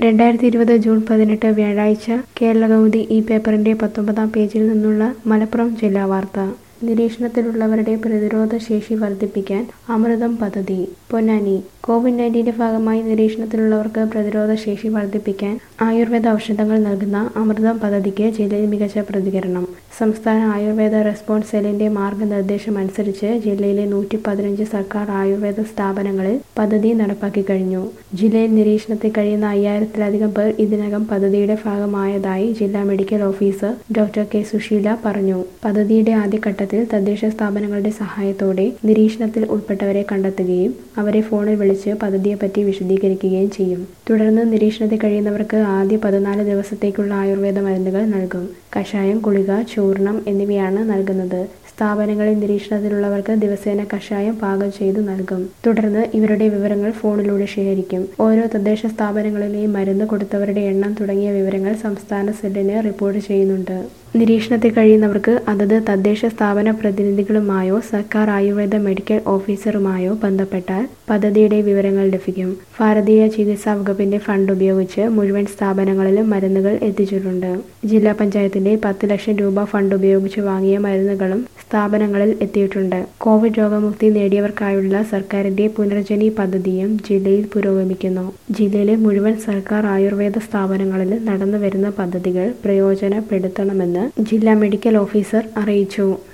രണ്ടായിരത്തി ഇരുപത് ജൂൺ പതിനെട്ട് വ്യാഴാഴ്ച കേരളകൗമുദി ഈ പേപ്പറിന്റെ പത്തൊമ്പതാം പേജിൽ നിന്നുള്ള മലപ്പുറം ജില്ലാ വാർത്ത നിരീക്ഷണത്തിലുള്ളവരുടെ പ്രതിരോധ ശേഷി വർദ്ധിപ്പിക്കാൻ അമൃതം പദ്ധതി പൊന്നാനി കോവിഡ് നയൻറ്റീന്റെ ഭാഗമായി നിരീക്ഷണത്തിലുള്ളവർക്ക് പ്രതിരോധ ശേഷി വർദ്ധിപ്പിക്കാൻ ആയുർവേദ ഔഷധങ്ങൾ നൽകുന്ന അമൃതം പദ്ധതിക്ക് ജില്ലയിൽ മികച്ച പ്രതികരണം സംസ്ഥാന ആയുർവേദ റെസ്പോൺസ് സെല്ലിന്റെ മാർഗനിർദ്ദേശം അനുസരിച്ച് ജില്ലയിലെ നൂറ്റി പതിനഞ്ച് സർക്കാർ ആയുർവേദ സ്ഥാപനങ്ങളിൽ പദ്ധതി നടപ്പാക്കി കഴിഞ്ഞു ജില്ലയിൽ നിരീക്ഷണത്തിൽ കഴിയുന്ന അയ്യായിരത്തിലധികം പേർ ഇതിനകം പദ്ധതിയുടെ ഭാഗമായതായി ജില്ലാ medical officer doctor K Susheela പറഞ്ഞു പദ്ധതിയുടെ ആദ്യഘട്ടത്തിൽ തദ്ദേശ സ്ഥാപനങ്ങളുടെ സഹായത്തോടെ നിരീക്ഷണത്തിൽ ഉൾപ്പെട്ടവരെ കണ്ടെത്തുകയും അവരെ ഫോണിൽ വിളിച്ച് പദ്ധതിയെപ്പറ്റി വിശദീകരിക്കുകയും ചെയ്യും തുടർന്ന് നിരീക്ഷണത്തിൽ കഴിയുന്നവർക്ക് ആദ്യ പതിനാല് ദിവസത്തേക്കുള്ള ആയുർവേദ മരുന്നുകൾ നൽകും കഷായം ഗുളിക ചൂർണം എന്നിവയാണ് നൽകുന്നത് സ്ഥാപനങ്ങളിൽ നിരീക്ഷണത്തിലുള്ളവർക്ക് ദിവസേന കഷായം പാകം ചെയ്തു നൽകും തുടർന്ന് ഇവരുടെ വിവരങ്ങൾ ഫോണിലൂടെ ശേഖരിക്കും ഓരോ തദ്ദേശ സ്ഥാപനങ്ങളിലെയും മരുന്ന് കൊടുത്തവരുടെ എണ്ണം തുടങ്ങിയ വിവരങ്ങൾ സംസ്ഥാന സെല്ലിന് റിപ്പോർട്ട് ചെയ്യുന്നുണ്ട് നിരീക്ഷണത്തിൽ കഴിയുന്നവർക്ക് അതത് തദ്ദേശ സ്ഥാപന പ്രതിനിധികളുമായോ സർക്കാർ ആയുർവേദ മെഡിക്കൽ ഓഫീസറുമായോ ബന്ധപ്പെട്ടാൽ പദ്ധതിയുടെ വിവരങ്ങൾ ലഭിക്കും ഭാരതീയ ചികിത്സാ വകുപ്പിന്റെ ഫണ്ട് ഉപയോഗിച്ച് മുഴുവൻ സ്ഥാപനങ്ങളിലും മരുന്നുകൾ എത്തിച്ചിട്ടുണ്ട് ജില്ലാ പഞ്ചായത്തിന്റെ പത്ത് ലക്ഷം രൂപ ഫണ്ട് ഉപയോഗിച്ച് വാങ്ങിയ മരുന്നുകളും സ്ഥാപനങ്ങളിൽ എത്തിയിട്ടുണ്ട് കോവിഡ് രോഗമുക്തി നേടിയവർക്കായുള്ള സർക്കാരിന്റെ പുനർജനി പദ്ധതിയും ജില്ലയിൽ പുരോഗമിക്കുന്നു ജില്ലയിലെ മുഴുവൻ സർക്കാർ ആയുർവേദ സ്ഥാപനങ്ങളിൽ നടന്നുവരുന്ന പദ്ധതികൾ പ്രയോജനപ്പെടുത്തണമെന്ന് ജില്ലാ മെഡിക്കൽ ഓഫീസർ അറിയിച്ചു